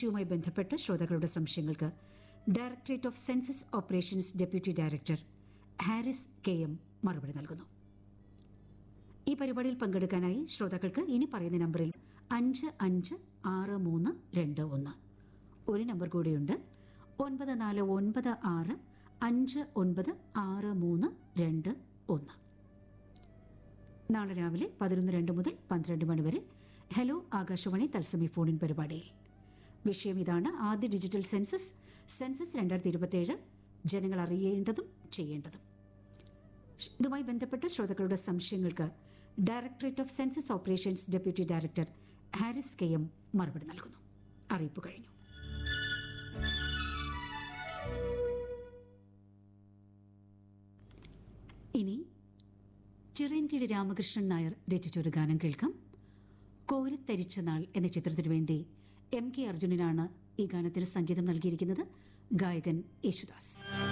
വിഷയവുമായി ബന്ധപ്പെട്ട് ശ്രോതാക്കളുടെ സംശയങ്ങൾക്ക് directorate of census operations deputy director Haris K M മറുപടി നൽകുന്നു ഈ പരിപാടിയിൽ പങ്കെടുക്കാനായി ശ്രോതാക്കൾക്ക് ഇനി പറയുന്ന നമ്പറിൽ അഞ്ച് അഞ്ച് ആറ് മൂന്ന് രണ്ട് ഒന്ന് ഒരു നമ്പർ കൂടിയുണ്ട് ഒൻപത് നാല് ഒൻപത് ആറ് അഞ്ച് ഒൻപത് ആറ് മൂന്ന് രണ്ട് ഒന്ന് നാളെ രാവിലെ പതിനൊന്ന് രണ്ട് മുതൽ പന്ത്രണ്ട് മണി വരെ ഹലോ ആകാശവാണി തത്സമയ ഫോണിൻ പരിപാടിയിൽ വിഷയം ഇതാണ് ആദ്യ ഡിജിറ്റൽ സെൻസസ് സെൻസസ് രണ്ടായിരത്തി ഇരുപത്തിയേഴ് ജനങ്ങൾ അറിയേണ്ടതും ചെയ്യേണ്ടതും ഇതുമായി ബന്ധപ്പെട്ട് ശ്രോതാക്കളുടെ സംശയങ്ങൾക്ക് directorate of census operations deputy director Haris K M മറുപടി നൽകുന്നു അറിയിപ്പ് കഴിഞ്ഞു ഇനി ചിറയൻകീഴ് രാമകൃഷ്ണൻ നായർ രചിച്ചൊരു ഗാനം കേൾക്കാം കോരിത്തരിച്ച നാൾ എന്ന ചിത്രത്തിനു വേണ്ടി എം കെ അർജുനനാണ് ഈ ഗാനത്തിന് സംഗീതം നൽകിയിരിക്കുന്നത് ഗായകൻ യേശുദാസ്